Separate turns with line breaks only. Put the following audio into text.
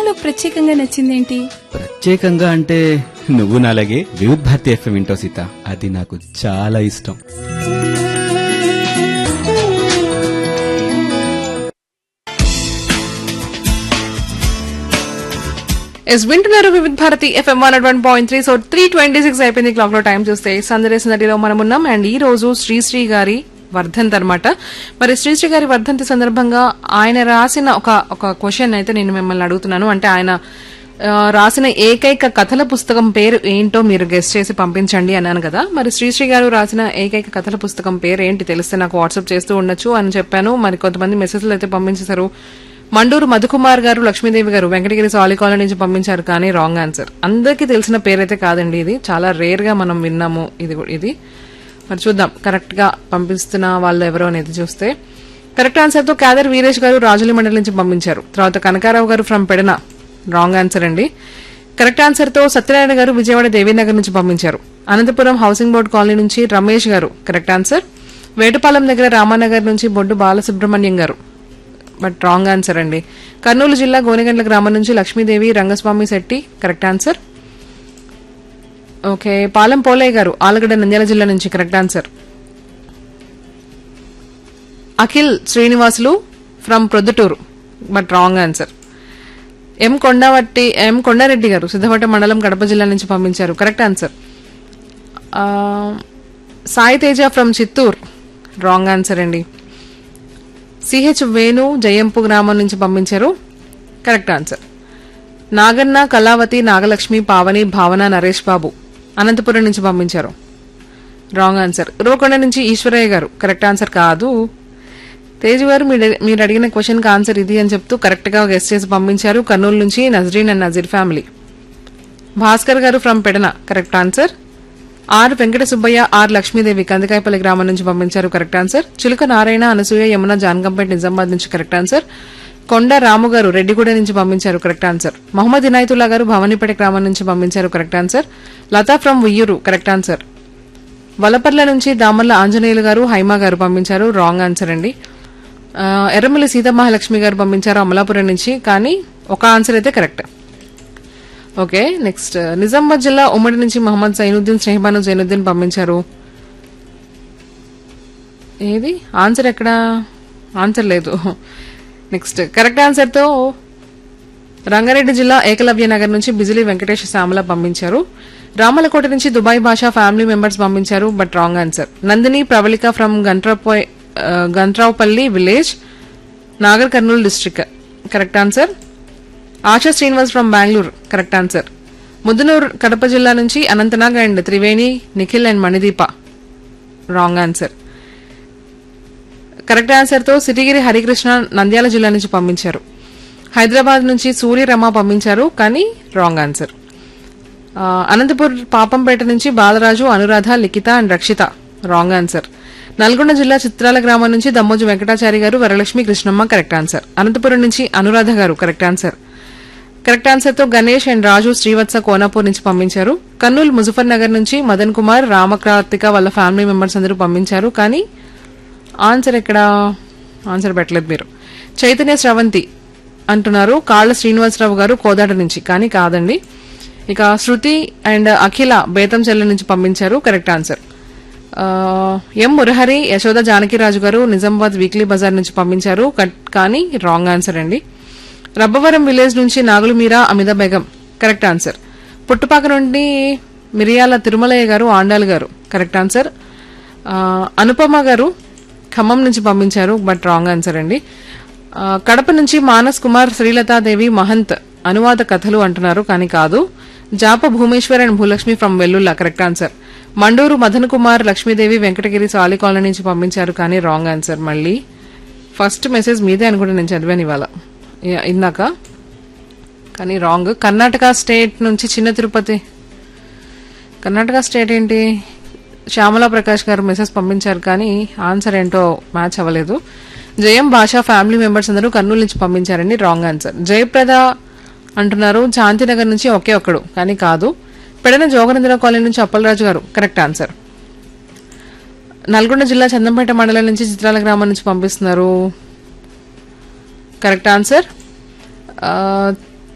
సినిమాలో ప్రత్యేకంగా నచ్చిందేంటి
ప్రత్యేకంగా అంటే నువ్వు నాలాగే వివిధ్ భారతి ఎఫ్ఎం వింటావు సీత అది నాకు చాలా ఇష్టం
ఎస్ వింటున్నారు Vividh Bharati FM one one point three so three twenty six అయిపోయింది క్లాక్ లో టైం చూస్తే సందడి సందడిలో మనం ఉన్నాం అండ్ ఈ రోజు శ్రీశ్రీ గారి వర్ధంతి అనమాట మరి శ్రీశ్రీ గారి వర్ధంతి సందర్భంగా ఆయన రాసిన ఒక ఒక క్వశ్చన్ అయితే నేను మిమ్మల్ని అడుగుతున్నాను అంటే ఆయన ఆ, రాసిన ఏకైక కథల పుస్తకం పేరు ఏంటో మీరు గెస్ట్ చేసి పంపించండి అన్నాను కదా మరి శ్రీశ్రీ గారు రాసిన ఏకైక కథల పుస్తకం పేరు ఏంటి తెలిస్తే నాకు వాట్సాప్ చేస్తూ ఉండొచ్చు అని చెప్పాను మరి కొంతమంది మెసేజ్లు అయితే పంపించేశారు మండూరు మధుకుమార్ గారు లక్ష్మీదేవి గారు వెంకటగిరి సాలి కాలనీ నుంచి పంపించారు కానీ రాంగ్ ఆన్సర్ అందరికీ తెలిసిన పేరైతే కాదండి ఇది చాలా రేర్ గా మనం విన్నాము ఇది కూడా- ఇది మరి చూద్దాం కరెక్ట్ గా పంపిస్తున్న వాళ్ళు ఎవరో అనేది చూస్తే కరెక్ట్ ఆన్సర్ తో కాదర్ వీరేష్ గారు రాజుల మండలి నుంచి పంపించారు తర్వాత Kanakarao garu from Pedana wrong answer అండి కరెక్ట్ ఆన్సర్ తో సత్యనారాయణ గారు విజయవాడ దేవీనగర్ నుంచి పంపించారు అనంతపురం హౌసింగ్ బోర్డు కాలనీ నుంచి రమేష్ గారు కరెక్ట్ ఆన్సర్ వేటపాలెం దగ్గర రామానగర్ నుంచి బొడ్డు బాలసుబ్రహ్మణ్యం గారు బట్ రాంగ్ ఆన్సర్ అండి కర్నూలు జిల్లా గోనెగండ్ల గ్రామం నుంచి Lakshmidevi Rangaswamy Shetty correct answer okay Palem Polaiah garu Allagadda Nandyal జిల్లా నుంచి correct answer Akhil Srinivasulu from Proddatur but wrong answer M Kondavatti M Kondareddy garu Siddhavata మండలం కడప జిల్లా నుంచి పంపించారు కరెక్ట్ ఆన్సర్ ఆ, Sai Teja from Chittoor wrong answer అండి సిహెచ్ వేణు జయంపు గ్రామం నుంచి పంపించారు కరెక్ట్ ఆన్సర్ నాగన్న కళావతి నాగలక్ష్మి పావని భావన నరేష్ బాబు అనంతపురం నుంచి పంపించారు రాంగ్ ఆన్సర్ ఉరవకొండ నుంచి ఈశ్వరయ్య గారు కరెక్ట్ ఆన్సర్ కాదు తేజు గారు మీరు- మీరు అడిగిన క్వశ్చన్ కి ఆన్సర్ ఇది అని చెప్తూ కరెక్ట్ గా గెస్ట్ చేసి పంపించారు కర్నూలు నుంచి Nazreen and Nazeer family Bhaskar garu from Pedana correct answer R Venkata Subbaiah R Lakshmidevi Kandikayapalli గ్రామం నుంచి పంపించారు కరెక్ట్ ఆన్సర్ చిలుక నారాయణ అనసూయ యమున జాన్కంపేట్ నిజామాబాద్ నుంచి కరెక్ట్ ఆన్సర్ కొండ రాము గారు రెడ్డిగూడ నుంచి పంపించారు కరెక్ట్ ఆన్సర్ మహమ్మద్ ఇనాయతుల్లా గారు భవానీపేట గ్రామం నుంచి పంపించారు correct answer Latha from Uyyuru correct answer Valaparla నుంచి దామర్ల ఆంజనేయులు గారు హైమా గారు పంపించారు రాంగ్ ఆన్సర్ అండి ఆ, ఎర్రమల్లి సీతమహాలక్ష్మి గారు పంపించారు అమలాపురం నుంచి కానీ ఒక ఆన్సర్ అయితే కరెక్ట్ ఓకే నెక్స్ట్ నిజామాబాద్ జిల్లా ఉమ్మడి నుంచి మహమ్మద్ జైనుద్దీన్ స్నేహబాను జైనుద్దీన్ పంపించారు ఏది ఆన్సర్ ఎక్కడ ఆన్సర్ లేదు నెక్స్ట్ కరెక్ట్ ఆన్సర్తో రంగారెడ్డి జిల్లా ఏకలవ్య నగర్ నుంచి బిజిలీ వెంకటేష్ శ్యామల పంపించారు రామలకోట నుంచి దుబాయ్ భాషా ఫ్యామిలీ మెంబర్స్ పంపించారు but wrong answer Nandini Pravalika from Gantrapoy Gantravupalli village Nagar Kurnool district correct answer Asha Srinivas from Bengaluru correct answer Muddanur Kadapa జిల్లా నుంచి Anantnag and Triveni Nikhil and Manideepa wrong answer correct answer తో సిరిగిరి హరికృష్ణ నంద్యాల జిల్లా నుంచి పంపించారు హైదరాబాద్ నుంచి సూర్యరమ పంపించారు కానీ రాంగ్ ఆన్సర్ ఆ, అనంతపూర్ పాపంపేట నుంచి Balaraju Anuradha Likhitha and Rakshitha wrong answer Nalgonda జిల్లా చిత్రాల గ్రామం నుంచి దమ్మోజు వెంకటాచారి గారు వరలక్ష్మి కృష్ణమ్మ కరెక్ట్ ఆన్సర్ అనంతపురం నుంచి Anuradha garu correct answer correct answer తో గణేష్ అండ్ రాజు శ్రీవత్స కోనాపూర్ నుంచి పంపించారు కర్నూలు ముజఫర్ నగర్ నుంచి మదన్ కుమార్ రామకార్తిక వాళ్ళ ఫ్యామిలీ మెంబర్స్ అందరూ పంపించారు కానీ ఆన్సర్ ఎక్కడ ఆన్సర్ పెట్టలేదు మీరు చైతన్య స్రవంతి అంటున్నారు కాళ్ళ శ్రీనివాసరావు గారు కోదాడ నుంచి కానీ కాదండి ఇక శృతి అండ్ అఖిల బేతంచెల్ల నుంచి పంపించారు కరెక్ట్ ఆన్సర్ ఆ, ఎం మురహరి యశోద జానకిరాజు గారు నిజామాబాద్ వీక్లీ బజార్ నుంచి పంపించారు కట్- కానీ రాంగ్ ఆన్సర్ అండి రబ్బవరం విలేజ్ నుంచి నాగులు మీరా అమిత బేగం కరెక్ట్ ఆన్సర్ పుట్టుపాక నుండి మిరియాల తిరుమలయ్య గారు ఆండాల్ గారు కరెక్ట్ ఆన్సర్ ఆ, అనుపమ గారు ఖమ్మం నుంచి పంపించారు బట్ రాంగ్ ఆన్సర్ అండి ఆ, కడప నుంచి మానస్ కుమార్ శ్రీలతాదేవి మహంత్ అనువాద కథలు అంటున్నారు కానీ కాదు జాప Bhumeshwar and Bhulakshmi from Vellulla correct answer Manduru Madan Kumar Lakshmidevi Venkatagiri Sali colony నుంచి పంపించారు కానీ రాంగ్ ఆన్సర్ మళ్ళీ ఫస్ట్ మెసేజ్ మీదే అనుకుంటే నేను చదివాను ఇవాళ ఇ- ఇందాక కానీ రాంగ్ కర్ణాటక స్టేట్ నుంచి చిన్న తిరుపతి కర్ణాటక స్టేట్ ఏంటి శ్యామలా ప్రకాష్ గారు మెసేజ్ పంపించారు కానీ ఆన్సర్ ఏంటో మ్యాచ్ అవ్వలేదు జయం భాషా ఫ్యామిలీ మెంబర్స్ అందరూ కర్నూలు నుంచి పంపించారండి రాంగ్ ఆన్సర్ జయప్రద అంటున్నారు శాంతినగర్ నుంచి ఒకే ఒక్కడు కానీ కాదు పెడన జోగనందర కాలనీ నుంచి అప్పలరాజు గారు కరెక్ట్ ఆన్సర్ నల్గొండ జిల్లా చందంపేట మండలం నుంచి చిత్రాల గ్రామం నుంచి పంపిస్తున్నారు కరెక్ట్ ఆన్సర్ ఆ,